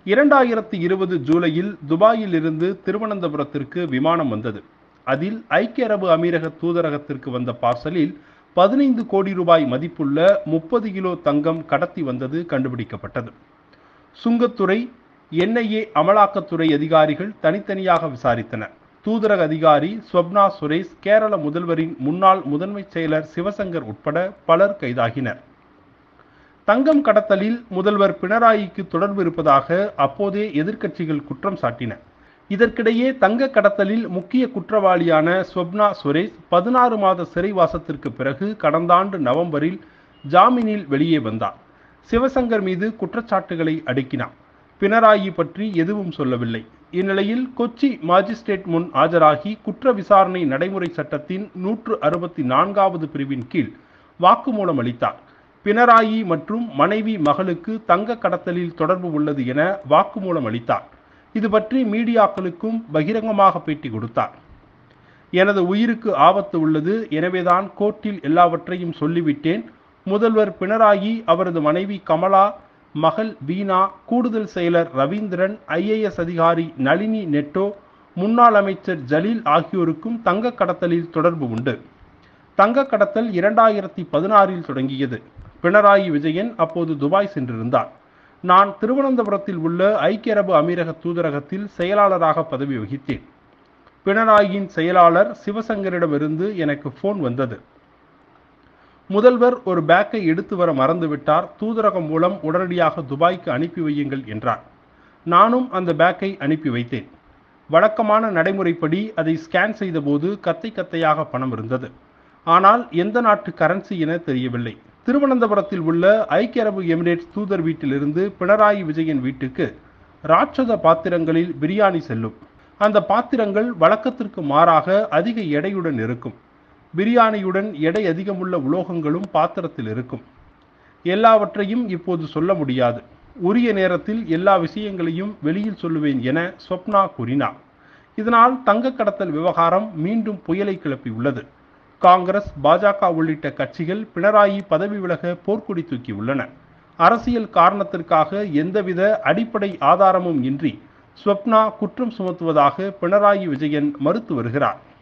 இரண்டாயிரத்தி இருபது ஜூலையில் துபாயில் இருந்து திருவனந்தபுரத்திற்கு விமானம் வந்தது அதில் ஐக்கிய அரபு அமீரக தூதரகத்திற்கு வந்த பார்சலில் பதினைந்து கோடி ரூபாய் மதிப்புள்ள முப்பது கிலோ தங்கம் கடத்தி வந்தது கண்டுபிடிக்கப்பட்டது சுங்கத்துறை என்ஐஏ அமலாக்கத்துறை அதிகாரிகள் தனித்தனியாக விசாரித்தனர் தூதரக அதிகாரி ஸ்வப்னா சுரேஷ் கேரள முதல்வரின் முன்னாள் முதன்மை செயலர் சிவசங்கர் உட்பட பலர் கைதாகினர் தங்கம் கடத்தலில் முதல்வர் பினராயிக்கு தொடர்பு இருப்பதாக அப்போதே எதிர்க்கட்சிகள் குற்றம் சாட்டின இதற்கிடையே தங்க கடத்தலில் முக்கிய குற்றவாளியான ஸ்வப்னா சுரேஷ் பதினாறு மாத சிறைவாசத்திற்கு பிறகு கடந்த ஆண்டு நவம்பரில் ஜாமீனில் வெளியே வந்தார் சிவசங்கர் மீது குற்றச்சாட்டுகளை அடுக்கினார் பினராயி பற்றி எதுவும் சொல்லவில்லை இந்நிலையில் கொச்சி மாஜிஸ்ட்ரேட் முன் ஆஜராகி குற்ற விசாரணை நடைமுறை சட்டத்தின் நூற்று அறுபத்தி நான்காவது பிரிவின் கீழ் வாக்குமூலம் அளித்தார் பினராயி மற்றும் மனைவி மகளுக்கு தங்க கடத்தலில் தொடர்பு உள்ளது என வாக்குமூலம் அளித்தார் இது பற்றி மீடியாக்களுக்கும் பகிரங்கமாக பேட்டி கொடுத்தார் எனது உயிருக்கு ஆபத்து உள்ளது எனவேதான் கோர்ட்டில் எல்லாவற்றையும் சொல்லிவிட்டேன் முதல்வர் பினராயி அவரது மனைவி கமலா மகள் வீணா கூடுதல் செயலர் ரவீந்திரன் ஐஏஎஸ் அதிகாரி நளினி நெட்டோ முன்னாள் அமைச்சர் ஜலீல் ஆகியோருக்கும் தங்க கடத்தலில் தொடர்பு உண்டு தங்க கடத்தல் இரண்டாயிரத்தி பதினாறில் தொடங்கியது பினராயி விஜயன் அப்போது துபாய் சென்றிருந்தார் நான் திருவனந்தபுரத்தில் உள்ள ஐக்கிய அரபு அமீரக தூதரகத்தில் செயலாளராக பதவி வகித்தேன் பினராயியின் செயலாளர் சிவசங்கரிடமிருந்து எனக்கு போன் வந்தது முதல்வர் ஒரு பேக்கை எடுத்து வர மறந்துவிட்டார் தூதரகம் மூலம் உடனடியாக துபாய்க்கு அனுப்பி வையுங்கள் என்றார் நானும் அந்த பேக்கை அனுப்பி வைத்தேன் வழக்கமான நடைமுறைப்படி அதை ஸ்கேன் செய்தபோது கத்தை கத்தையாக பணம் இருந்தது ஆனால் எந்த நாட்டு கரன்சி என தெரியவில்லை திருவனந்தபுரத்தில் உள்ள ஐக்கிய அரபு எமிரேட்ஸ் தூதர் வீட்டிலிருந்து பினராயி விஜயன் வீட்டுக்கு ராட்சத பாத்திரங்களில் பிரியாணி செல்லும் அந்த பாத்திரங்கள் வழக்கத்திற்கு மாறாக அதிக எடையுடன் இருக்கும் பிரியாணியுடன் எடை அதிகமுள்ள உலோகங்களும் பாத்திரத்தில் இருக்கும் எல்லாவற்றையும் இப்போது சொல்ல முடியாது உரிய நேரத்தில் எல்லா விஷயங்களையும் வெளியில் சொல்லுவேன் என ஸ்வப்னா கூறினார் இதனால் தங்க கடத்தல் விவகாரம் மீண்டும் புயலை கிளப்பியுள்ளது காங்கிரஸ் பாஜக உள்ளிட்ட கட்சிகள் பினராயி பதவி விலக போர்க்குடி தூக்கி உள்ளன அரசியல் காரணத்திற்காக எந்தவித அடிப்படை ஆதாரமும் இன்றி ஸ்வப்னா குற்றம் சுமத்துவதாக பினராயி விஜயன் மறுத்து வருகிறார்